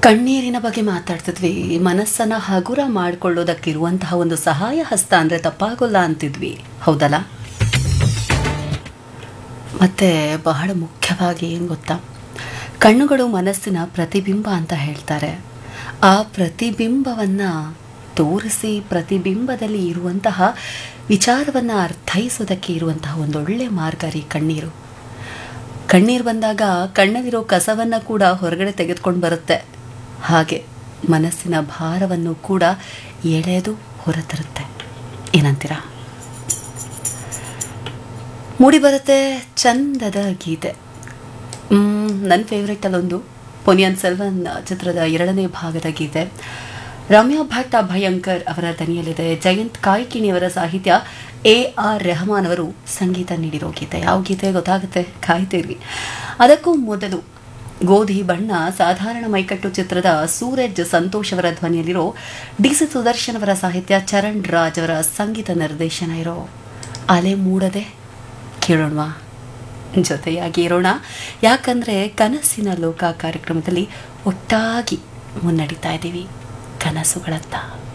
ಕಣ್ಣೀರಿನ ಬಗ್ಗೆ ಮಾತಾಡ್ತಿದ್ವಿ ಮನಸ್ಸನ್ನ ಹಗುರ ಮಾಡಿಕೊಳ್ಳೋದಕ್ಕಿರುವಂತಹ ಒಂದು ಸಹಾಯ ಹಸ್ತ ಅಂದರೆ ತಪ್ಪಾಗೋಲ್ಲ ಅಂತಿದ್ವಿ ಹೌದಲ್ಲ ಮತ್ತೆ ಬಹಳ ಮುಖ್ಯವಾಗಿ ಏನು ಗೊತ್ತಾ ಕಣ್ಣುಗಳು ಮನಸ್ಸಿನ ಪ್ರತಿಬಿಂಬ ಅಂತ ಹೇಳ್ತಾರೆ ಆ ಪ್ರತಿಬಿಂಬವನ್ನು ತೋರಿಸಿ ಪ್ರತಿಬಿಂಬದಲ್ಲಿ ಇರುವಂತಹ ವಿಚಾರವನ್ನು ಅರ್ಥೈಸೋದಕ್ಕೆ ಇರುವಂತಹ ಒಂದೊಳ್ಳೆ ಮಾರ್ಗ ರೀ ಕಣ್ಣೀರು ಕಣ್ಣೀರು ಬಂದಾಗ ಕಣ್ಣಲ್ಲಿರೋ ಕಸವನ್ನು ಕೂಡ ಹೊರಗಡೆ ತೆಗೆದುಕೊಂಡು ಬರುತ್ತೆ ಹಾಗೆ ಮನಸ್ಸಿನ ಭಾರವನ್ನು ಕೂಡ ಎಳೆದು ಹೊರತರುತ್ತೆ ಏನಂತೀರಾ ಮೂಡಿ ಬರುತ್ತೆ ಚಂದದ ಗೀತೆ ನನ್ನ ಫೇವ್ರೆಟ್ ಅಲ್ಲೊಂದು ಪೊನಿಯನ್ ಸೆಲ್ವನ್ ಚಿತ್ರದ ಎರಡನೇ ಭಾಗದ ಗೀತೆ ರಮ್ಯಾ ಭಟ್ ಭಯಂಕರ್ ಅವರ ದನಿಯಲ್ಲಿದೆ ಜಯಂತ್ ಕಾಯ್ಕಿಣಿಯವರ ಸಾಹಿತ್ಯ ಎ ಆರ್ ರೆಹಮಾನ್ ಅವರು ಸಂಗೀತ ನೀಡಿರೋ ಗೀತೆ ಯಾವ ಗೀತೆ ಗೊತ್ತಾಗುತ್ತೆ ಕಾಯ್ತೀರಿ ಅದಕ್ಕೂ ಮೊದಲು ಗೋಧಿ ಬಣ್ಣ ಸಾಧಾರಣ ಮೈಕಟ್ಟು ಚಿತ್ರದ ಸೂರಜ್ ಸಂತೋಷ್ ಅವರ ಧ್ವನಿಯಲ್ಲಿರೋ ಡಿ ಸಿ ಸುದರ್ಶನ್ ಅವರ ಸಾಹಿತ್ಯ ಚರಣ್ ರಾಜ್ ಅವರ ಸಂಗೀತ ನಿರ್ದೇಶನ ಇರೋ ಅಲೆ ಮೂಡದೆ ಕೇಳೋಣವಾ ಜೊತೆಯಾಗಿ ಇರೋಣ ಯಾಕಂದರೆ ಕನಸಿನ ಲೋಕ ಕಾರ್ಯಕ್ರಮದಲ್ಲಿ ಒಟ್ಟಾಗಿ ಮುನ್ನಡಿತಾ ಇದ್ದೀವಿ ಕನಸುಗಳತ್ತ